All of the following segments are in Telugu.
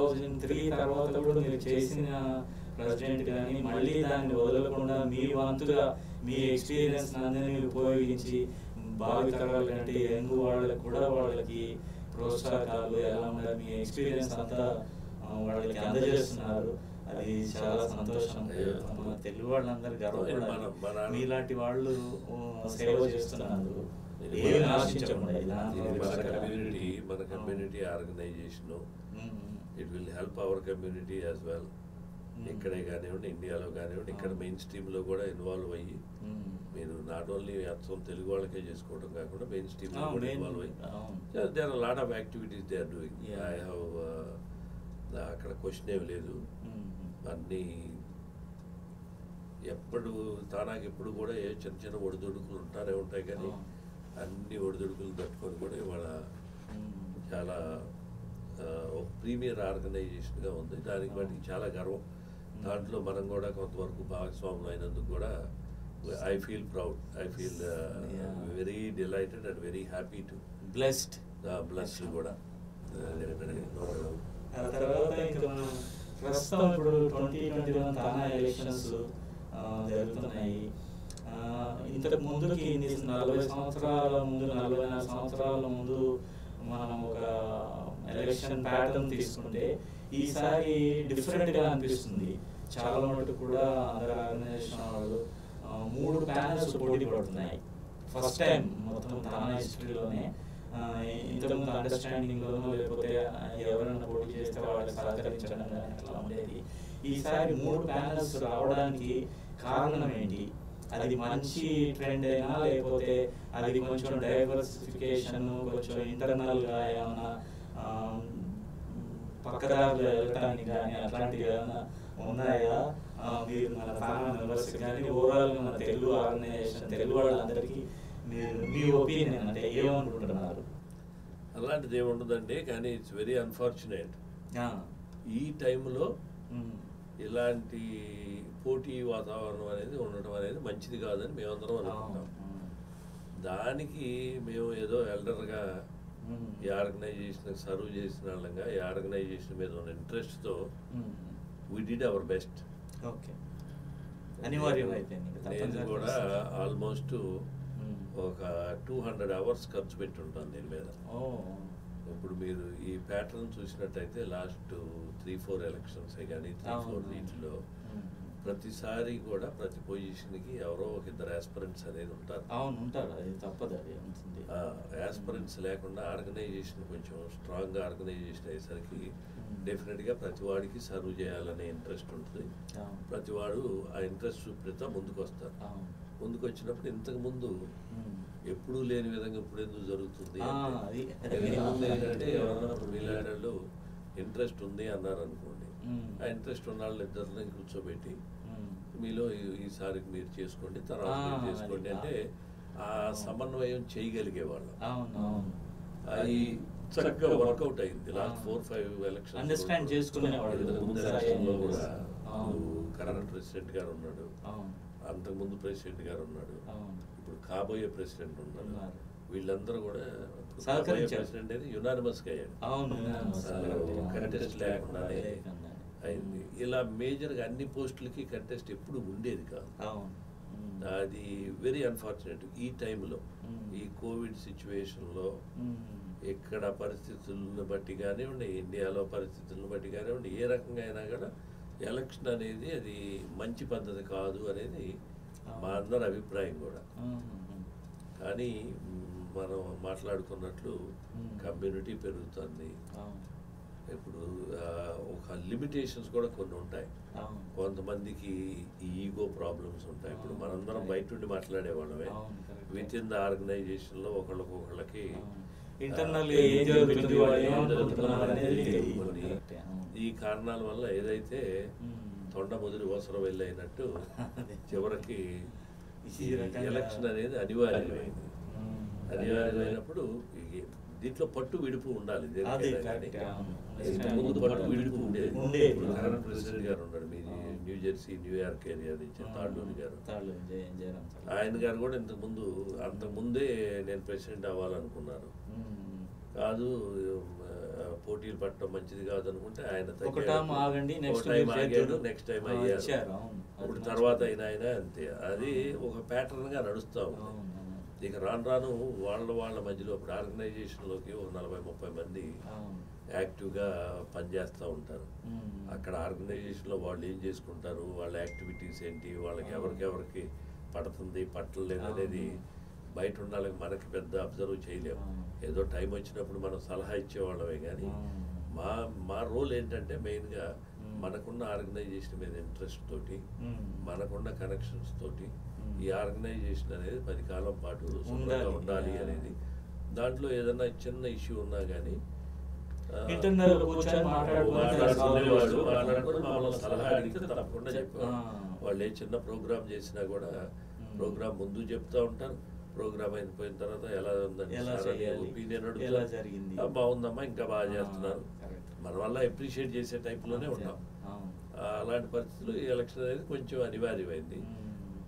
థౌజండ్ త్రీ తర్వాత కూడా మీరు చేసిన ప్రెసిడెంట్ కానీ మళ్ళీ దాన్ని వదలకుండా మీ వంతుగా మీ ఎక్స్పీరియన్స్ అందరినీ ఉపయోగించి భావి తరాల కంటే యంగ్ వాళ్ళకి కూడా వాళ్ళకి ప్రోత్సాహకాలు ఎలా ఉండాలి మీ ఎక్స్పీరియన్స్ అంతా ఆ, వాళ్ళకి అందజేస్తున్నారు అది చాలా సంతోషం మన తెలుగు వాళ్ళందరూ మన- గర్వపడాలి మన- మీలాంటి వాళ్ళు ఆ, సేవ చేస్తున్నారు ఏమి ఆశించకుండా ఇలా ఇది మన కమ్యూనిటీ మన community organization it will help our community as well ఇక్కడే కానివ్వండి ఇండియాలో కానివ్వండి ఇక్కడ మెయిన్ స్ట్రీమ్లో కూడా ఇన్వాల్వ్ అయ్యి మీరు నాట్ ఓన్లీ అర్థం తెలుగు వాళ్ళకే చేసుకోవడం కాకుండా మెయిన్ స్ట్రీమ్లో Ah, కూడా main- ఇన్వాల్వ్ అయ్యి అవును. There are lot of activities they are doing Yeah. I have అక్కడ క్వశ్చన్ ఏమి లేదు అన్నీ ఎప్పుడు తానాకి ఎప్పుడు కూడా ఏ చిన్న చిన్న ఒడిదుడుకులు ఉంటారే ఉంటాయి కానీ అవును. అన్ని ఒడిదుడుకులు తట్టుకొని కూడా ఇవాళ చాలా ఆ, ఒక ప్రీమియర్ ఆర్గనైజేషన్గా ఉంది దానికి వాటికి చాలా గర్వం దాంట్లో మనం కూడా కొంతవరకు భాగస్వాములు అయినందుకు కూడా I feel proud I feel Yeah. Very delighted and very happy to blessed bless కూడా ఆ తర్వాత ఇంకా మనం ప్రస్తుతం ఇప్పుడు twenty twenty one TANA elections జరుగుతున్నాయి ఆ, ఇంతకు ముందుకి ఇన్ని నలభై సంవత్సరాల ముందు నలభై నాలుగు సంవత్సరాల ముందు మనం ఒక ఎలక్షన్ ప్యాటర్న్ తీసుకుంటే ఈసారి డిఫరెంట్ గా అనిపిస్తుంది చాలా మటుకు కూడా అందరు ఆర్గనైజేషన్ వాళ్ళు ఆ, మూడు ప్యానల్స్ పోటీ పడుతున్నాయి ఫస్ట్ టైం మొత్తం తానా హిస్టరీలోనే ఆ, ఇంతకుముందు అండర్స్టాండింగ్ లోనో లేకపోతే ఆ, ఎవరైనా పోటీ చేస్తే వాళ్ళకి సహకరించడం కానీ అట్లా ఉండేది ఈసారి మూడు ప్యానల్స్ రావడానికి కారణం ఏంటి అది మంచి ట్రెండ్ అయినా లేకపోతే అది కొంచెం డైవర్సిఫికేషన్ కొంచెం ఇంటర్నల్ గా ఏమైనా ఆ, పక్కదారులు వెళ్ళటానికి కానీ అట్లాంటివి ఏమైనా ఉన్నాయా ఆ, మీరు మన తానా మెంబర్స్ కానీ ఓవరాల్ మన తెలుగు ఆర్గనైజేషన్ తెలుగు వాళ్ళందరికీ మీరు మీ ఒపీనియన్ అంటే ఏమనుకుంటున్నారు అలాంటిది ఏమి ఉండదండి కానీ ఇట్స్ వెరీ అన్ఫార్చునేట్ ఆ, ఈ టైంలో ఉమ్, ఇలాంటి పోటీ వాతావరణం అనేది ఉండటం అనేది మంచిది కాదని మేమందరం అనుకుంటాం ఉమ్, దానికి మేము ఏదో ఎల్డర్గా ఉమ్, ఈ ఆర్గనైజేషన్ సర్వ్ చేసిన వాళ్ళంగా ఈ ఆర్గనైజేషన్ మీద ఉన్న ఇంట్రెస్ట్తో um, we did our best okay అనివార్యం అయిపోయింది ఇంకా నేను తప్పనిసరి కూడా పరిస్థితి. ఆల్మోస్ట్ ఉమ్, ఒక టూ హండ్రెడ్ అవర్స్ ఖర్చు పెట్టి ఉంటాను దీని మీద ఓ ఇప్పుడు మీరు ఈ ప్యాటర్న్ చూసినట్టయితే లాస్ట్ త్రీ ఫోర్ ఎలక్షన్స్ కానీ త్రీ అవును, ఫోర్ అవును. వీటిలో ఉమ్, ప్రతిసారి కూడా ప్రతి పొజిషన్కి ఎవరో ఒక ఇద్దరు ఆస్పిరెంట్స్ అనేది ఉంటారు అవును ఉంటారు అది తప్పదు అది ఉంటుంది ఆస్పిరెంట్స్ లేకుండా ఆర్గనైజేషన్ కొంచెం స్ట్రాంగ్ ఆర్గనైజేషన్ అయ్యేసరికి Hmm. డెఫినెట్గా ప్రతి వాడికి సర్వ్ చేయాలనే ఇంట్రెస్ట్ ఉంటుంది అవును. ప్రతి వాడు ఆ ఇంట్రెస్ట్ చూపితే ముందుకు వస్తారు అవును. ముందుకు వచ్చినప్పుడు ఇంతకు ముందు ఉమ్. ఎప్పుడూ లేని విధంగా ఇప్పుడు ఎందుకు జరుగుతుంది ఆ, అంటే, అది- ఇంతకు ముందు ఏంటంటే ఎవరన్నా ఇప్పుడు మీలాంటి వాళ్ళు ఇంట్రెస్ట్ ఉంది అన్నారు అనుకోండి ఉమ్. ఆ ఇంట్రెస్ట్ ఉన్న వాళ్ళు ఇద్దరిని కూర్చోబెట్టి ఉమ్. మీలో ఈ- ఈసారి మీరు చేసుకోండి తర్వాత ఆ, మీరు చేసుకోండి అది- అంటే ఆ సమన్వయం చేయగలిగేవాళ్ళం అవును అవును అది చక్కగా వర్కౌట్ అయింది లాస్ట్ ఆ. ఫోర్ ఫైవ్ ఎలక్షన్ Understand చేసుకునేవాళ్ళు. ముందు సరే. election లో కూడా అవును. కరెంట్ ప్రెసిడెంట్ గారు ఉన్నాడు అవును అంతకుముందు ప్రెసిడెంట్ గారు ఉన్నాడు అవును ఇప్పుడు కాబోయే ప్రెసిడెంట్ ఉన్నాడు ఉన్నారు. వీళ్ళందరూ కూడా ఇప్పుడు కాబోయే సహకరించారు. ప్రెసిడెంట్ అనేది యునానిమస్ గా అయ్యాడు అవును అసలు contest లేకుండానే లేకుండానే. అయింది ఇలా మేజర్ గా అన్ని పోస్టులకి కంటెస్ట్ ఎప్పుడు ఉండేది కాదు అవును ఉమ్. అది వెరీ అన్ఫార్చునేట్ ఈ టైంలో Mm. ఈ కోవిడ్ సిచ్యువేషన్లో ఉమ్. ఇక్కడ పరిస్థితులను బట్టి కానివ్వండి ఇండియాలో పరిస్థితులను బట్టి కానివ్వండి ఏ రకంగా అయినా కూడా ఎలక్షన్ అనేది అది మంచి పద్ధతి కాదు అనేది మా అందరి అభిప్రాయం కూడా ఉమ్. ఉమ్. కానీ మ్, మనం మాట్లాడుకున్నట్లు Mm. కమ్యూనిటీ పెరుగుతుంది అవును ఇప్పుడు ఆ, ఒక లిమిటేషన్స్ కూడా కొన్ని ఉంటాయి అవును కొంతమందికి ఈగో ప్రాబ్లమ్స్ ఉంటాయి ఇప్పుడు అవును, మనందరం right. బయట నుండి మాట్లాడేవాళ్ళమే అవును, correct. విత్ ఇన్ ద ఆర్గనైజేషన్లో ఒకళ్ళకొకళ్ళకి ఇంటర్నల్ ఏం జరుగుతుంది వాళ్ళు ఏమనుకుంటున్నారు అనేది తెలియదు. కొన్ని Correct, అవును. ఈ కారణాల వల్ల ఏదైతే ఉమ్. తొండ ముదిరి ఓసర వెళ్ళైనట్టు అదే. చివరికి ఈ రకంగా- ఎలక్షన్ అనేది అనివార్యమైంది ఉమ్. అనివార్యమైనప్పుడు ఈ- దీంట్లో పట్టు విడుపు ఉండాలి అదే దేనికైనా correct, కానీ. అవును. ఇంతకు ముందు పట్టు విడుపు ఉండేది ఉండేది. ఇప్పుడు కరెంట్ ప్రెసిడెంట్ గారు ఉన్నాడు మీ అవును. న్యూ జెర్సీ న్యూయార్క్ ఏరియా నుంచి తాళ్ళూరి గారు తాళ్ళు జయ- జయరాం సార్. ఆయన గారు కూడా ఇంతకు ముందు అంతకు ముందే నేను ప్రెసిడెంట్ అవ్వాలనుకున్నారు ఉమ్. కాదు ఆ, పోటీలు పట్టడం మంచిది కాదు అనుకుంటే ఆయన ఒక తగ్గాడు. టైం ఆగండి ఒక నెక్స్ట్ టైం ఆగాడు నెక్స్ట్ టైం అయ్యారు ఇచ్చారు అవును అది ఇప్పుడు మంచి తర్వాత పద్ధతి. అయినా అయినా అంతే అది ఒక ప్యాటర్న్ గా నడుస్తా ఉంది అవును, అవును. ఇక రాను రాను వాళ్ళ వాళ్ళ మధ్యలో ఇప్పుడు ఆర్గనైజేషన్లోకి ఒక నలభై ముప్పై మంది అవును. యాక్టివ్గా పనిచేస్తూ ఉంటారు మ్మ్. అక్కడ ఆర్గనైజేషన్లో వాళ్ళు ఏం చేసుకుంటారు వాళ్ళ యాక్టివిటీస్ ఏంటి వాళ్ళకి అవును. ఎవరికెవరికి పడుతుంది పట్టలేదు అనేది అవును. బయట ఉన్న వాళ్ళకి మనకి పెద్ద అబ్జర్వ్ చేయలేము అవును. ఏదో టైం వచ్చినప్పుడు మనం సలహా ఇచ్చేవాళ్ళమే కానీ అవును. మా మా రోల్ ఏంటంటే మెయిన్గా మ్మ్. మనకున్న ఆర్గనైజేషన్ మీద ఇంట్రెస్ట్ తోటి మ్మ్. మనకున్న కనెక్షన్స్ తోటి మ్మ్. ఈ ఆర్గనైజేషన్ అనేది పది కాలం పాటు శుభ్రంగా ఉండాలి. ఉండాలి Yeah. అనేది దాంట్లో ఏదైనా చిన్న ఇష్యూ ఉన్నా కానీ Internal గా కూర్చొని మాట్లాడుకుని మాట్లాడుకునేవాళ్ళు solve మాట్లాడుకుని మమ్మల్ని సలహా అడిగితే తప్పకుండా చెప్పారు ఆ. వాళ్ళు ఏ చిన్న ప్రోగ్రామ్ చేసినా కూడా ప్రోగ్రామ్ ముందు చెప్తా ఉంటారు ప్రోగ్రామ్ అయిపోయిన తర్వాత ఎలా ఉందండి ఎలా సార్ అని చేయాలి? ఒపీనియన్ ఎలా అడుగుతారు జరిగింది? "ఆ, బాగుందమ్మా ఇంకా బాగా ఆ, చేస్తున్నారు correct. మన వల్ల అప్రిషియేట్ చేసే టైప్లోనే అంతే. ఉన్నాం అవును. ఆ, అలాంటి పరిస్థితులు ఈ ఎలక్షన్ అనేది కొంచెం అనివార్యమైంది మ్మ్.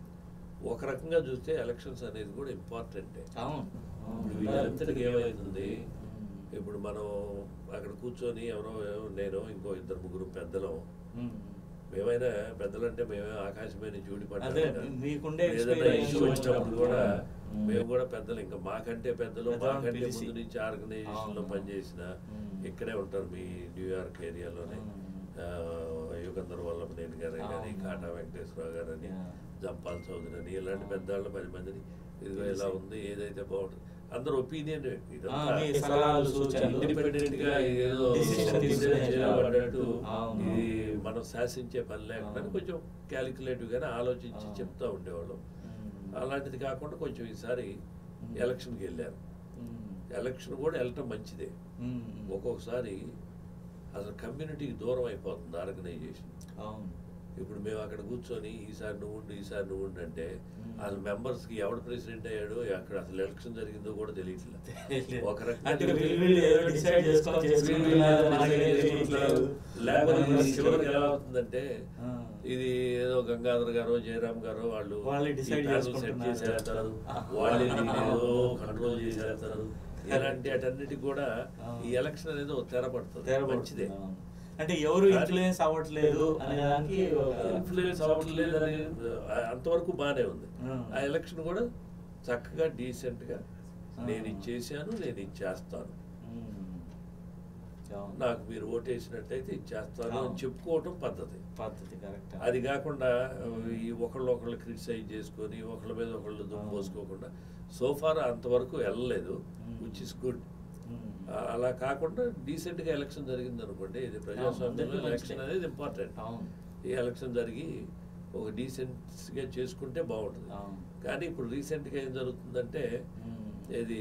ఒక రకంగా చూస్తే ఎలక్షన్స్ అనేది కూడా ఇంపార్టెంటే అవును ఇప్పుడు వీళ్ళంతటికి ఏమవుతుంది మ్మ్. ఇప్పుడు మనం అక్కడ కూర్చొని ఎవరో నేను ఇంకో ఇద్దరు ముగ్గురు పెద్దలం మ్మ్. మేమైనా పెద్దలంటే మేమే ఆకాశమైన చూడి అదే, మీకుండే ఏదైనా experience ఇష్యూ వచ్చినప్పుడు కూడా మ్మ్. మేము కూడా పెద్దలు ఇంకా మాకంటే పెద్దలు పెద్దలను మాకంటే పిలిచి. ముందు నుంచి ఆర్గనైజేషన్ లో అవును. పనిచేసిన మ్మ్. ఇక్కడే ఉంటారు మీ న్యూయార్క్ ఏరియాలోనే మ్మ్. ఆ, యుగంధర్ వల్లభనేని గారు కానీ అవును. కాటా వెంకటేశ్వరరావు గారు అని Yeah. జంపాల్ చౌదరి అని ఇలాంటి అవును. పెద్దవాళ్ళు పది మందిని ఇదిగో ఇలా తెలిసి. ఉంది ఏదైతే బాగుంటుంది అందరు ఒపీనియన్ ఆ, మీ సలహాలు, సూచనలు. ఇండిపెండెంట్ గా ఏదో Decision తీసుకునే చేయబడ్డట్టు అవును. ఇది మనం శాసించే పని లేకుండా అవును. కొంచెం క్యాలిక్యులేటివ్ గానే ఆలోచించి అవును. చెప్తా ఉండేవాళ్ళం మ్మ్. అలాంటిది కాకుండా కొంచెం ఈసారి మ్మ్. ఎలక్షన్కి వెళ్ళారు మ్మ్. ఎలక్షన్ కూడా వెళ్ళటం మంచిదే మ్మ్. ఒక్కొక్కసారి అసలు కమ్యూనిటీకి దూరం అయిపోతుంది ఆర్గనైజేషన్ అవును ఇప్పుడు మేము అక్కడ కూర్చొని ఈసారి నువ్వు ఉండు ఈసారి నువ్వు ఉండు అంటే మ్మ్. వాళ్ళ మెంబర్స్ కి ఎవడు ప్రెసిడెంట్ అయ్యాడు అక్కడ అసలు ఎలక్షన్ జరిగిందో కూడా తెలియట్లేదు తెలియట్లేదు. ఒక రకంగా అంటే చూస్తే వీళ్ళు వీళ్ళు ఏదో decide చేసుకొని చేసుకుంటున్నారు, మనకే తెలియట్లేదు. లేకపోతే ఇది మనకి చివరికి ఎలా అవుతుందంటే ఆ. ఇది ఏదో గంగాధర్ గారు జయరామ్ గారు వాళ్ళు వాళ్ళే ఈ decide panel set చేసుకుంటున్నారు. చేసేస్తారు ఆ. వాళ్ళే దీన్ని ఏదో కంట్రోల్ చేసేస్తారు ఇలాంటి అటన్నిటికి కూడా ఆ. ఈ ఎలక్షన్ అనేది ఒక తెర పడుతుంది తెరపడుతుంది. మంచిదే అవును. అంటే ఎవరు ఇన్ఫ్లుయెన్స్ అవ్వట్లేదు అనే దానికి ఒక- ఇన్ఫ్లుయెన్స్ అవ్వట్లేదు అని ఆ, అంతవరకు బాగానే ఉంది ఆ. ఆ ఎలక్షన్ కూడా చక్కగా డీసెంట్ గా ఆ. నేను ఇది చేశాను నేను ఇది చేస్తాను మ్మ్. అవును. నాకు మీరు ఓటేసినట్టయితే ఇది చేస్తాను అని అవును. చెప్పుకోవటం పద్ధతి పద్ధతి కరెక్ట్ అది కాకుండా ఈ ఒకళ్ళు ఒకళ్ళు క్రిటిసైజ్ చేసుకొని ఒకళ్ళ మీద ఒకళ్ళు దుమ్ము అవును. పోసుకోకుండా సోఫార్ అంతవరకు వెళ్ళలేదు మ్మ్. విచ్ ఇస్ గుడ్ అలా కాకుండా డీసెంట్ గా ఎలక్షన్ జరిగింది అనుకోండి ఇది ప్రజాస్వామ్యంలో అందరికీ ఎలక్షన్ మంచిదే. అనేది ఇంపార్టెంట్ అవును ఈ ఎలక్షన్ జరిగి ఒక డీసెంట్ గా చేసుకుంటే బాగుంటుంది అవును. కానీ ఇప్పుడు రీసెంట్ గా ఏం జరుగుతుందంటే మ్మ్. ఇది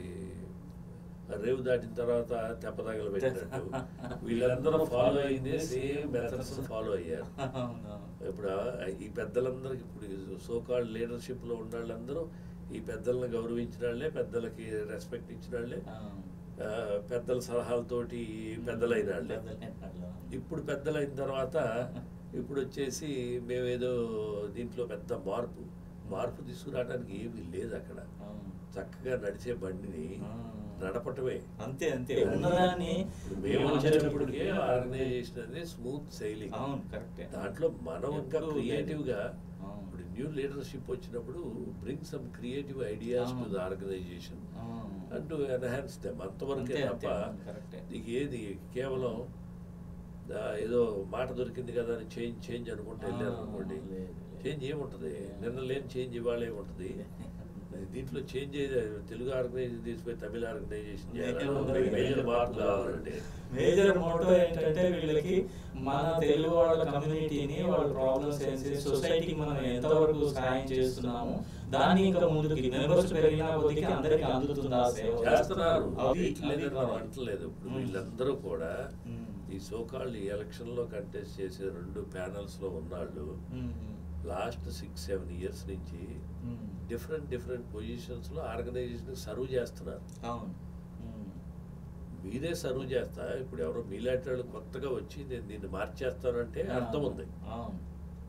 రేవు దాటిన తర్వాత తెప్పదగలు పెట్టినట్టు వీళ్ళందరూ ఫాలో అయిందే సేమ్ మెథడ్స్ ఫాలో అయ్యారు అవును. ఇప్పుడు ఆ- ఈ పెద్దలందరికి ఇప్పుడు సోకాల్డ్ లీడర్షిప్ లో ఉన్న వాళ్ళందరూ ఈ పెద్దలను గౌరవించిన వాళ్ళే పెద్దలకి రెస్పెక్ట్ ఇచ్చిన వాళ్ళే అవును. ఆ, పెద్దల సలహాలతోటి పెద్దలైన వాళ్ళే పెద్దలైన వాళ్ళు. ఇప్పుడు పెద్దలైన తర్వాత ఇప్పుడు వచ్చేసి మేమేదో దీంట్లో పెద్ద మార్పు మార్పు తీసుకురావడానికి ఏమీ లేదు అక్కడ అవును. చక్కగా నడిచే బండిని ఆ. నడపటమే అంతే అంతే ఉన్నదాన్ని ఇప్పుడు మేము వచ్చేటప్పటికే ఆర్గనైజేషన్ అనేది స్మూత్ సైలింగ్ అవును కరెక్టే దాంట్లో మనం ఇంకా ఎప్పుడూ క్రియేటివ్ గా అవును. ఇప్పుడు న్యూ లీడర్షిప్ వచ్చినప్పుడు bring some creative ideas to the అవును. ఆర్గనైజేషన్ అవును. అండ్ టు ఎన్హాన్స్ దెమ్ అంతవరకే అంతే, తప్ప అంతే, అవును, కరెక్టే. నీకు ఏది కేవలం ఆ, ఏదో మాట దొరికింది కదా అని చేంజ్ చేంజ్ అనుకుంటే వెళ్ళారు ఆ, అనుకోండి లేదు, లేదు. చేంజ్ ఏముంటుంది లేదు. నిన్న లేని చేంజ్ ఇవాళ ఏముంటుంది దీంట్లో చేంజ్ అయితే తెలుగు ఆర్గనైజేషన్ తీసిపోయి తమిళ ఆర్గనైజేషన్ చేయాలి మేజర్ మార్పు కావాలంటే మేజర్ మోటో ఏంటంటే వీళ్ళకి మన తెలుగు వాళ్ళ కమ్యూనిటీని వాళ్ళ ప్రాబ్లమ్స్ ఏంటి సొసైటీకి మనం ఎంతవరకు సాయం చేస్తున్నాము దాన్ని ఇంకా ముందుకి మెంబర్స్ పెరిగిన కొద్దికి అందరికి అందుతుందా ఆ సేవ చేస్తున్నారు అవి లేదని అవి మనం కావాలి. అంటలేదు ఇప్పుడు మ్మ్. వీళ్ళందరూ కూడా మ్మ్. ఈ సోకాళ్ళు ఈ ఎలక్షన్ లో కంటెస్ట్ చేసే రెండు ప్యానల్స్ లో ఉన్నాళ్ళు మ్మ్. లాస్ట్ సిక్స్ సెవెన్ ఇయర్స్ నుంచి మ్మ్. డిఫరెంట్ డిఫరెంట్ పొజిషన్స్ లో ఆర్గనైజేషన్ సర్వ్ చేస్తున్నారు అవును మ్మ్. మీరే సర్వ్ చేస్తా ఇప్పుడు ఎవరో మీలాంటి వాళ్ళు కొత్తగా వచ్చి నేను దీన్ని మార్చేస్తానంటే అర్థం ఉంది అవును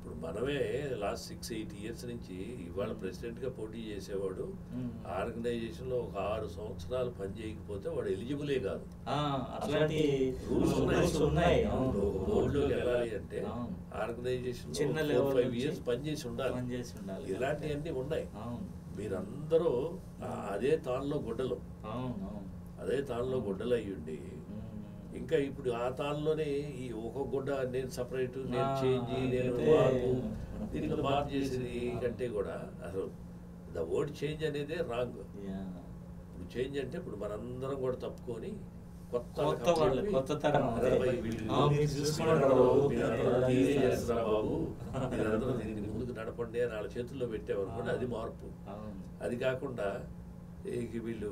ఇప్పుడు మనమే లాస్ట్ సిక్స్ ఎయిట్ ఇయర్స్ నుంచి ఇవాళ ప్రెసిడెంట్గా పోటీ చేసేవాడు మ్మ్. ఆర్గనైజేషన్లో ఒక ఆరు సంవత్సరాలు పని చేయకపోతే వాడు ఎలిజిబులే కాదు ఆ, అట్లాంటి రూల్స్ ఉన్నాయి రూల్స్ ఉన్నాయి అవును. ఒక బోర్డులోకి వెళ్ళాలి అంటే అవును. ఆర్గనైజేషన్ చిన్న ఫోర్ level ఫైవ్ నుంచి ఇయర్స్ పనిచేసి ఉండాలి పనిచేసి ఉండాలి. ఇలాంటివన్నీ ఉన్నాయి అవును మీరందరూ ఆ అదే తాళ్ళలో గుడ్డలు అవును అవును అదే తాళ్ళలో గుడ్డలు అయ్యుండి మ్మ్. ఇంకా ఇప్పుడు ఆ తాళ్ళలోనే ఈ ఒక గుడ్డ నేను సపరేట్ నేను ఆ, చేంజ్ నేను అయితే మార్పు మనం దీంట్లో మార్పు చేసేది కంటే కూడా అసలు ద వర్డ్ చేంజ్ అనేదే రాంగ్ యా. ఇప్పుడు చేంజ్ అంటే ఇప్పుడు మనందరం కూడా తప్పుకొని కొత్త కొత్త వాళ్ళు, కొత్త తరం అదే. అరే భయ్ వీళ్ళు ఆ, మీరు చూసుకున్నారు బాబు. మీరందరూ teenagers రా బాబు మీరందరూ దీన్ని ముందుకు నడపండి అని వాళ్ళ చేతుల్లో పెట్టామనుకోండి అది మార్పు అవును అది కాకుండా ఇక వీళ్ళు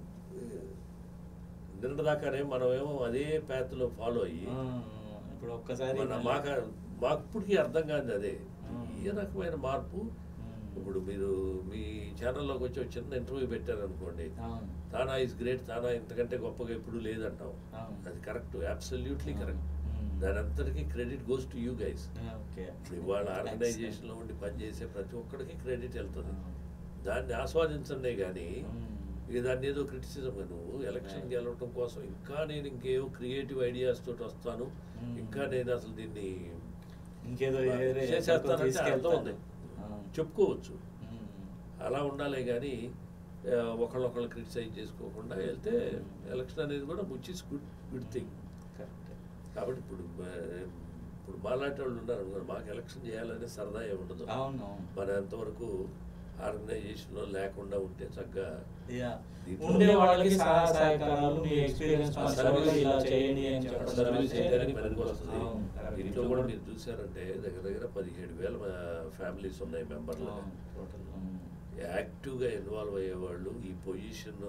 నిన్నదాకానే మనమేమో అదే ప్యాత్లో ఫాలో అయ్యి ఆ, ఇప్పుడు ఒక్కసారి మన మాకు మాకు ఇప్పటికీ అర్థం కాదు అదే ఆ. ఏ రకమైన మార్పు మ్మ్. ఇప్పుడు మీరు మీ ఛానల్లోకి వచ్చి ఒక చిన్న ఇంటర్వ్యూ పెట్టారనుకోండి అవును తానా ఇస్ గ్రేట్ తానా ఇంతకంటే గొప్పగా ఎప్పుడు లేదంటాం అవును. అది కరెక్ట్ అబ్సల్యూట్లీ కరెక్ట్ మ్మ్. దాని అంతటికీ credit goes to you guys yeah, okay ఇవాళ Thanks. ఆర్గనైజేషన్లో ఉండి పనిచేసే ప్రతి ఒక్కడికి క్రెడిట్ వెళ్తుంది అవును. దాన్ని ఆస్వాదించండి కానీ మ్మ్. ఇక దాన్ని ఏదో క్రిటిసిజం నువ్వు ఎలక్షన్ Right. గెలవటం కోసం ఇంకా నేను ఇంకేవో క్రియేటివ్ ఐడియాస్ తోటి వస్తాను Hmm. ఇంకా నేను అసలు దీన్ని ఇంకేదో వేరే చేసేస్తానంటే అర్థం తీసుకెళ్తాను. ఉంది అవును. చెప్పుకోవచ్చు మ్మ్. అలా ఉండాలి కానీ ఒకళ్ళొకళ్ళు క్రిటిసైజ్ చేసుకోకుండా వెళ్తే ఎలక్షన్ అనేది కూడా which is good good thing correct కాబట్టి ఇప్పుడు ఆ, ఇప్పుడు మాలాంటి వాళ్ళు ఉన్నారు అనుకోండి, మాకు ఎలక్షన్ చేయాలనే సరదా ఏమి ఉండదు అవును అవును మన ఎంతవరకు ఆర్గనైజేషన్లో లేకుండా ఉంటే చక్కగా యా. దీంట్లో- ఉండే వాళ్ళకి సహాయ సహకారాలు మీ ఎక్స్పీరియన్స్ ఆ సర్వీస్ ఇలా చేయండి అని చెప్పడం సర్వీస్ అంటే- చేయడానికి పనికి వస్తుంది అవును, correct. దీంట్లో కూడా మీరు చూసారంటే దగ్గర దగ్గర పదిహేడు వేల ఫ్యామిలీస్ ఉన్నాయి మెంబర్లు అవును, total, అవును. యాక్టివ్గా ఇన్వాల్వ్ అయ్యేవాళ్ళు ఈ పొజిషన్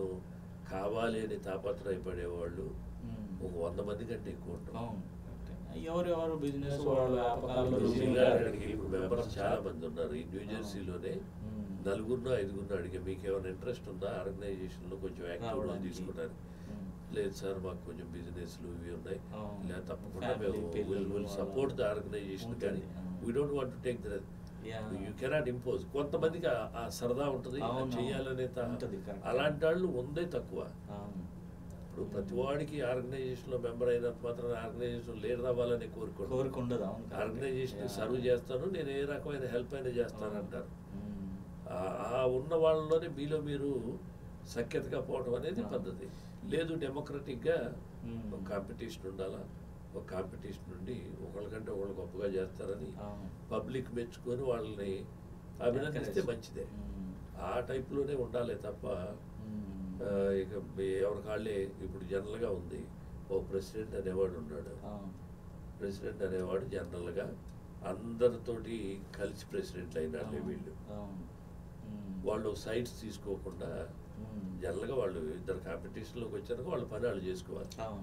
కావాలి అని తాపత్రయపడేవాళ్ళు మ్మ్. ఒక వంద మంది కంటే ఎక్కువ ఉంటారు అవును, correct. ఎవరెవరు బిజినెస్ వాళ్ళ వ్యాపకాల్లో ఇప్పుడు busy శ్రీలంకకి ఉంటారు. ఇప్పుడు మెంబర్స్ చాలా మంది ఉన్నారు ఈ న్యూ జెర్సీలోనే మ్మ్. నలుగురు ఐదుగురు అడిగే మీకు ఏమైనా ఇంట్రెస్ట్ ఉందా ఆర్గనైజేషన్లో కొంచెం యాక్టివ్ రోల్ రావడానికి. తీసుకుంటానికి మ్మ్. లేదు సార్ మాకు కొంచెం బిజినెస్లు ఇవి ఉన్నాయి అవును. లేదా తప్పకుండా Family, మేము పిల్లలు విల్ వాళ్ళ- సపోర్ట్ ద ఆర్గనైజేషన్ కానీ ఉంటుంది, అవును. We don't want to take the Yeah. You cannot impose కొంతమందికి ఆ- ఆ సరదా ఉంటుంది అవును, అది చేయాలనే త- ఉంటుంది, correct. అలాంటి వాళ్ళు ఉందే తక్కువ అవును. ఇప్పుడు ప్రతి వాడికి ఆర్గనైజేషన్ లో మెంబర్ అయినంత మాత్రం ఆర్గనైజేషన్ లీడర్ అవ్వాలని కోరుకోండి కోరిక ఉండదు అవును correct. Organisation Yeah. సర్వ్ చేస్తాను నేను ఏ రకమైన హెల్ప్ అయినా చేస్తాను అంటారు మ్మ్. ఆ- ఆ ఉన్న వాళ్ళలోనే మీలో మీరు సఖ్యతగా పోవడం అనేది అవును. పద్ధతి లేదు డెమోక్రటిక్గా మ్మ్. ఒక కాంపిటీషన్ ఉండాలా ఒక కాంపిటీషన్ నుండి ఒకళ్ళకంటే ఒకళ్ళు గొప్పగా చేస్తారని అవును. పబ్లిక్ మెచ్చుకొని వాళ్ళని అభినందిస్తే Encourage. మంచిదే మ్మ్. ఆ టైప్లోనే ఉండాలి తప్ప మ్మ్. ఆ, ఇక ఎవరి కాళ్ళే ఇప్పుడు జనరల్గా ఉంది ఓ ప్రెసిడెంట్ అనేవాడు ఉన్నాడు అవును. ప్రెసిడెంట్ అనేవాడు జనరల్గా అందరితోటి కలిసి ప్రెసిడెంట్ అయినారు అవును. వీళ్ళు అవును. మ్మ్. వాళ్ళు సైడ్స్ తీసుకోకుండా మ్మ్. జనరల్గా వాళ్ళు ఇద్దరు కాంపిటీషన్లోకి వచ్చాక వాళ్ళ పని వాళ్ళు చేసుకోవాలి అవును.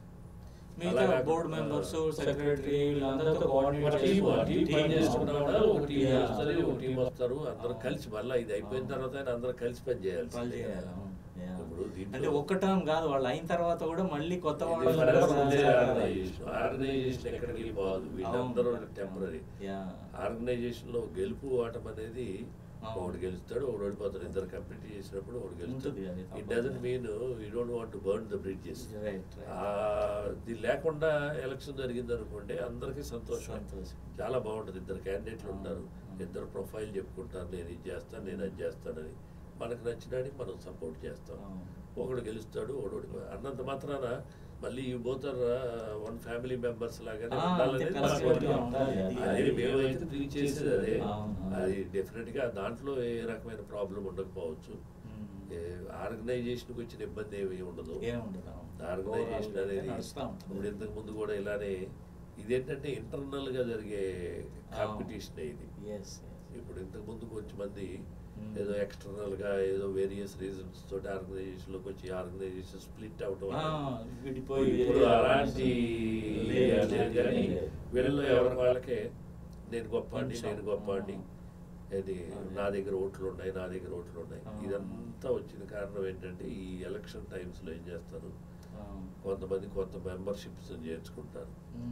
అలా మిగతా కాకుండా- బోర్డు మెంబర్స్ సెక్రటరీ వీళ్ళందరితో కోఆర్డినేట్ ఒక టీం ఆ టీం పని చేసి- చేసుకున్నా కూడా ఒక టీం Yeah. వస్తుంది ఒక టీం వస్తారు అందరూ అవును. కలిసి మళ్ళీ ఇది అయిపోయిన అవును. తర్వాత అయినా అందరూ కలిసి పని చేయాలి పని చేయాలి, అవును. Yeah. ఇప్పుడు దీంట్లో- అంటే ఒక్క టర్మ్ కాదు వాళ్ళు అయిన తర్వాత కూడా మళ్ళీ కొత్త ఇది వాళ్ళు forever కూడా ఉండే సహాయం ఆర్గనైజేషన్. ఆర్గనైజేషన్ ఎక్కడికి పోదు వీళ్ళందరూ అవును. Temporary Yeah. ఆర్గనైజేషన్ లో గెలుపు ఓటం అనేది అవును. ఒకడు గెలుస్తాడు ఒకడు ఓడిపోతాడు ఇద్దరు కంప్లీట్ చేసినప్పుడు ఒకడు గెలుస్తాడు ఉంటుంది అది ఇట్ తప్పదు. Doesn't mean you don't want to burn the bridges Right, right. ఇది లేకుండా ఎలక్షన్ జరిగింది అనుకోండి అందరికీ సంతోషం సంతోషం. చాలా బాగుంటుంది ఇద్దరు క్యాండిడేట్లు అవును, ఉంటారు అవును. ఇద్దరు ప్రొఫైల్ చెప్పుకుంటారు నేను ఇది చేస్తాను నేను అది చేస్తానని మనకు నచ్చినాడికి మనం సపోర్ట్ చేస్తాం అవును. ఒకడు గెలుస్తాడు ఒకడు ఓడిపోయాడు అన్నంత మాత్రాన మళ్ళీ ఈ బోతర్ వన్ ఫ్యామిలీ మెంబర్స్ లాగానే ఆ, ఉండాలనేది అంతే మన కలిసి కోరిక. ఉండాలి, అది- అదే అది- మేమైతే రీచ్ చేసేది అదే అవును, అవును. అది డెఫినెట్ గా దాంట్లో ఏ రకమైన ప్రాబ్లం ఉండకపోవచ్చు మ్మ్. ఆర్గనైజేషన్ కి వచ్చిన ఇబ్బంది ఏమీ ఉండదు ఏముండదు, అవును. ఆర్గనైజేషన్ Overall అనేది నడుస్తా ఉంటుంది. ఇప్పుడు ఇంతకు ముందు కూడా ఇలానే ఇదేంటంటే ఇంటర్నల్ గా జరిగే కాంపిటీషన్ ఇది Yes, yes. ఇప్పుడు ఇంతకు ముందు కొంచెం మంది Hmm. ఏదో ఎక్స్టర్నల్ గా ఏదో వేరియస్ రీజన్స్ తోటి ఆర్గనైజేషన్ లోకి వచ్చి ఆర్గనైజేషన్ స్ప్లిట్ అవటం ఆ, అనేది. విడిపోయి ఇప్పుడు అలాంటి లేదు, లేదు కానీ లేదు. వీళ్ళలో ఎవరి వాళ్ళకే నేను గొప్ప అండి కొంచెం, నేను గొప్ప అండి ఇది అదే. నా దగ్గర ఓట్లు ఉన్నాయి నా దగ్గర ఓట్లు ఉన్నాయి ఆ. ఇదంతా వచ్చిన కారణం ఏంటంటే ఈ ఎలక్షన్ టైమ్స్ లో ఏం చేస్తారు ఆ. కొంతమంది కొత్త మెంబర్షిప్స్ చేర్చుకుంటారు మ్మ్.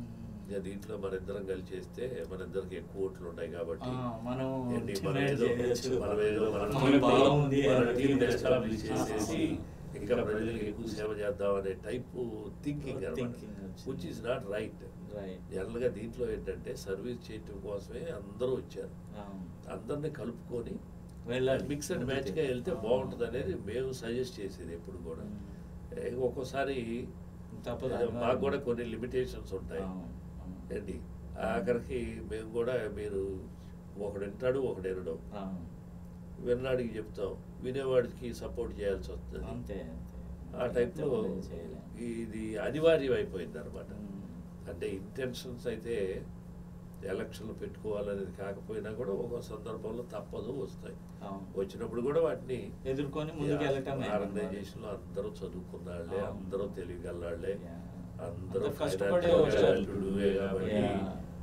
ఇక దీంట్లో మన ఇద్దరం కలిసి చేస్తే మన ఇద్దరికి ఎక్కువ ఓట్లు ఉన్నాయి కాబట్టి ఆ, మనం ఏంటి, team మనం mate ఏదో చేయొచ్చు. మనం ఏదో మన మన team ని- బలం ఉంది మన అని team ని team establish ఆ, చేసేసి ఇంకా ప్రజలకు ఎక్కువ సేవ చేద్దాం అనే టైప్ థింకింగ్ అనమాట Thinking వచ్చింది. Which is not right Right. జనరల్గా దీంట్లో ఏంటంటే సర్వీస్ చేయటం కోసమే అందరూ వచ్చారు అవును. అందరిని కలుపుకొని వెళ్ళాలి. మిక్స్ అండ్ మ్యాచ్ గా వెళ్తే ఆ. బాగుంటుంది అనేది మేము సజెస్ట్ చేసేది ఎప్పుడు కూడా ఉమ్. ఏ, ఒక్కోసారి తప్పదు ఏదో మాకు కూడా కొన్ని లిమిటేషన్స్ ఉంటాయి అవును, అవును. ఏంటి ఆఖరికి మేము కూడా మీరు ఒకడు వింటాడు ఒకడు వినడు అవును. విన్నాడికి చెప్తాం వినేవాడికి సపోర్ట్ చేయాల్సి వస్తుంది అంతే అంతే ఆ టైప్లో అంతే మనం చేయలేం. ఇది అనివార్యం అయిపోయింది అనమాట ఉమ్. అంటే ఇంటెన్షన్స్ అయితే ఎలక్షన్లు పెట్టుకోవాలనేది కాకపోయినా కూడా ఒక సందర్భంలో తప్పదు వస్తాయి అవును. వచ్చినప్పుడు కూడా వాటిని ఎదుర్కొని ముందుకు వెళ్ళటమే ఆర్గనైజేషన్ లో అందరూ చదువుకున్న వాళ్ళే అవును. అందరూ తెలియగలవాళ్లే Yeah. అందరూ అందరూ కష్టపడే financial వచ్చారు. well-to-do-ఏ కాబట్టి Yeah.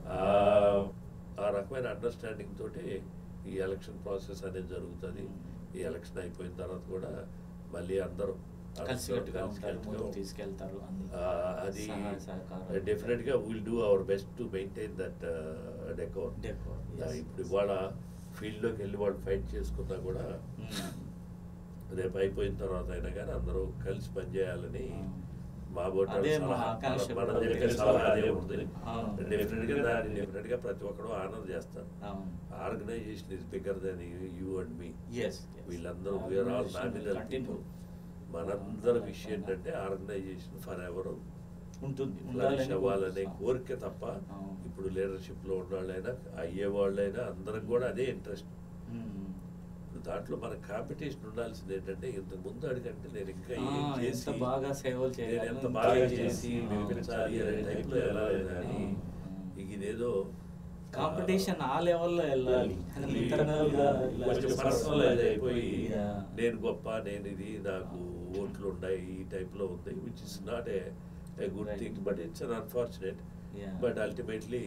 ఆ- ఆ రకమైన అండర్స్టాండింగ్ తోటి ఈ ఎలక్షన్ ప్రాసెస్ అనేది జరుగుతుంది ఈ ఎలక్షన్ అయిపోయిన తర్వాత కూడా మళ్ళీ అందరూ కలిసికట్టుగా అందరూ ఉంటారు కలిసికట్టుగా ముందుకు తీసుకెళ్తారు అన్ని ఆ, అది సహాయ సహకారాలు. డెఫినెట్ గా will do our best to maintain that decor Decor, yes. ఇప్పుడు ఇవాళ ఫీల్డ్ లోకి వెళ్ళి వాళ్ళు ఫైట్ చేసుకున్నా కూడా ఉమ్. రేపు అయిపోయిన తర్వాత అయినా కానీ అందరూ కలిసి పనిచేయాలని ఆ. మా బోట అదే మా ఆకాంక్ష మన కూడా చెప్పే తెలుసు. సలహా అదే ఉంటుంది అవును. డెఫినెట్ గా దాన్ని డెఫినెట్ గా ప్రతి ఒక్కరు ఆనర్ చేస్తారు అవును. Organization is bigger than you and me Yes, yes. వీళ్ళందరూ we are all Organization will nominal continue. మనందరి విషయం ఏంటంటే ఆర్గనైజేషన్ ఫర్ ఎవరు ఉంటుంది ఫ్లరిష్ ఉండాలని అవ్వాలనే కోరుకుంటున్నాం. కోరిక తప్ప అవును. ఇప్పుడు లీడర్షిప్ లో ఉన్నవాళ్ళైనా అయ్యే వాళ్ళైనా అందరికి కూడా అదే ఇంట్రెస్ట్ ఉమ్. ఇప్పుడు దాంట్లో మన కాంపిటీషన్ ఉండాల్సింది ఏంటంటే ఇంతకు ముందు అడిగంటే నేను ఇంకా ఆ, ఏం ఎంత చేసి బాగా సేవలు నేను చేయాలి, ఎంత ఇంకా బాగా ఏం చేసి చేసి, వినిపించాలి అనే ఆ, టైప్లో వెళ్ళాలి కానీ ఆ, ఇక ఇదేదో కాంపిటీషన్ ఆ లెవెల్లో వెళ్ళాలి ఇంటర్నల్ గా ఇలా కొంచెం చేసి- పర్సనలైజ్ అయిపోయి Yeah. నేను గొప్ప నేను ఇది నాకు ఓట్లు ఉన్నాయి ఈ టైప్ లో ఉంది which is not a good Right. Thing but it's un unfortunate Yeah. But ultimately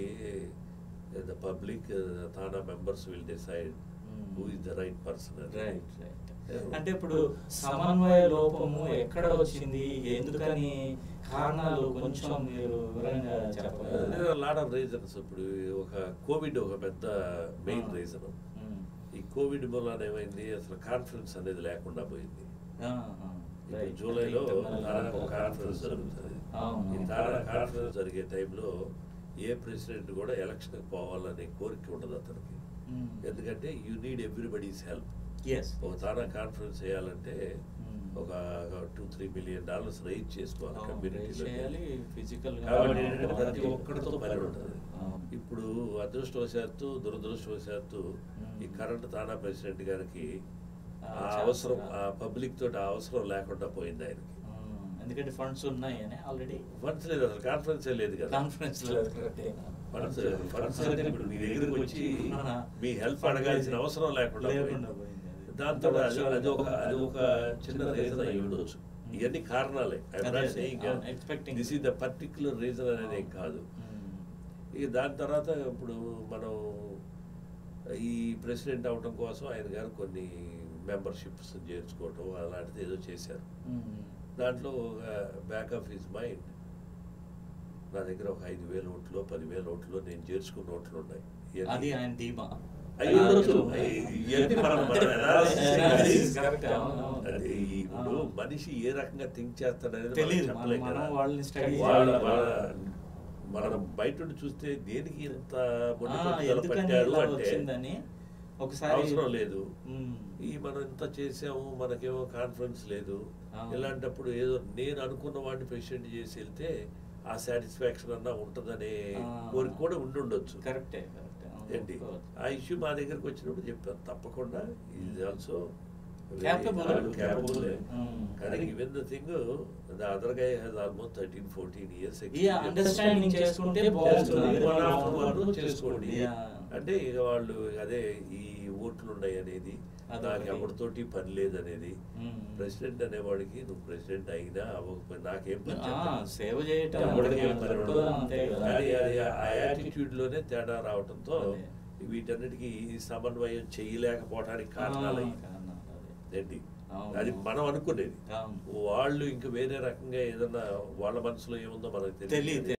the public TANA members will decide Hmm. Who is the right person right right అంటే ఇప్పుడు సమన్వయ లోపము ఎక్కడ వచ్చింది ఎందుకని కారణాలు కొంచెం మీరు వివరంగా చెప్పగలరా లాట్ ఆఫ్ రీజన్స్ ఇప్పుడు ఒక కోవిడ్ ఒక పెద్ద మెయిన్ Ah. రీజన్ ఉమ్. ఈ కోవిడ్ మూలాన ఏమైంది అసలు కాన్ఫరెన్స్ అనేది లేకుండా పోయింది ఆ, ఆ, ఇప్పుడు right. జూలైలో Internal తానా ఒక గా- కాన్ఫరెన్స్ జరుగుతుంది అవును. ఈ తానా కాన్ఫరెన్స్ జరిగే టైంలో ఏ ప్రెసిడెంట్ కూడా ఎలక్షన్కి పోవాలనే కోరిక ఉండదు అతనికి ఉమ్. ఎందుకంటే you need everybody's help Yes. ఒక తానా కాన్ఫరెన్స్ చేయాలంటే ఉమ్. ఒక two three million dollars raise చేసుకోవాలి అవును, కమ్యూనిటీలో చేయాలి ఫిజికల్ కాబట్టి ఏంటంటే ప్రతి ఒక్కరితో పని ఉంటుంది అవును. ఇప్పుడు అదృష్టవశాత్తు దురదృష్టవశాత్తు మ్మ్. ఈ కరెంట్ తానా ప్రెసిడెంట్ గారికి ఆ, ఆ చాలా అవసరం చాలా. ఆ పబ్లిక్ తోటి ఆ అవసరం లేకుండా పోయింది ఆయనకి ఉమ్. ఎందుకంటే ఫండ్స్ ఉన్నాయి అని ఆల్రెడీ ఫండ్స్ లేదు అసలు కాన్ఫరెన్సే లేదు కదా కాన్ఫరెన్స్ లేదు కరెక్టే. ఫండ్స్ ఫండ్స్ అంటే ఇప్పుడు మీ దగ్గరకు వచ్చి ఆ. మీ హెల్ప్ అడగాల్సిన అవసరం లేకుండా లేకుండా పోయింది పోయింది అది. దాంతో అది అది ఒక అది ఒక చిన్న రీజన్ అయి ఉండొచ్చు మ్మ్. ఇవన్నీ కారణాలే అదే, అదే. అవును, expecting. This is the particular reason అనేది ఏం కాదు ఉమ్. ఇక దాని తర్వాత ఇప్పుడు మనం ఈ ప్రెసిడెంట్ అవడం కోసం ఆయన గారు కొన్ని మెంబర్షిప్స్ చేర్చుకోవటం అలాంటిది ఏదో చేశారు ఉమ్. దాంట్లో బ్యాక్ ఆఫ్ హిస్ మైండ్ నా దగ్గర ఒక ఐదు వేల ఓట్లు పదివేల ఓట్లు నేను చేర్చుకున్న ఓట్లు ఉన్నాయి ఇవన్నీ- అది ఆయన ధీమా అయ్యి ఉండొచ్చు. అయ్యి- ఇవన్నీ మనం- మనం analysis Analysis చేయాలి. correct. అవును, అవును. అది ఇప్పుడు అవును. మనిషి ఏ రకంగా థింక్ చేస్తాడనేది మనం తెలీదు. చెప్పలేం మనం కదా. వాళ్ళని study వాళ్ళ చేయాలి. వాళ్ళ- మనం బయట ఉండి చూస్తే దేనికి ఇంత మొండి ఆ, పట్టుదల ఎందుకని పట్టారు ఇలా అంటే వచ్చిందని ఒకసారి అవసరం లేదు ఉమ్. ఈ మనం ఇంత చేసాము మనకేమో కాన్ఫిడెన్స్ లేదు అవును. ఇలాంటప్పుడు ఏదో నేను అనుకున్న వాడిని ప్రెసిడెంట్ చేసి వెళ్తే ఆ సాటిస్ఫాక్షన్ అన్నా ఉంటుందనే ఆ. కోరిక కూడా ఉండి ఉండొచ్చు కరెక్టే కరెక్టే అవును, ఏంటి ఒప్పుకోవచ్చు. ఆ ఇష్యూ మా దగ్గరకు వచ్చినప్పుడు చెప్పాను తప్పకుండా ఇది ఆల్సో Capable. Capable Mm. కానీ even the thing the other guy has almost thirteen fourteen years Yeah, understanding చేసుకుంటే బాగుంటుంది. చేసుకోండి Yeah. అంటే ఇక వాళ్ళు అదే ఈ ఓట్లు ఉన్నాయి అనేది అదొకటి. నాకు ఎవరితోటి పని లేదనేది Mm. ప్రెసిడెంట్ అనేవాడికి నువ్వు ప్రెసిడెంట్ అయినా అవ్వకపోయినా నాకేం పని ఆ, చెప్పు. సేవ చేయటం ఎవరికి ఏం పని తక్కువ ఉండదు. అంతే కదా. కానీ అది ఆ యాటిట్యూడ్ లోనే తేడా రావడంతో అదే. వీటన్నిటికీ సమన్వయం చేయలేకపోవడానికి కారణాలు అయ్యి. ఆ, కారణాలు అదే. ఏంటి అవును. అది మనం అనుకునేది అవును. వాళ్ళు ఇంక వేరే రకంగా ఏదన్నా వాళ్ళ మనసులో ఏముందో మనకు తెలియదు.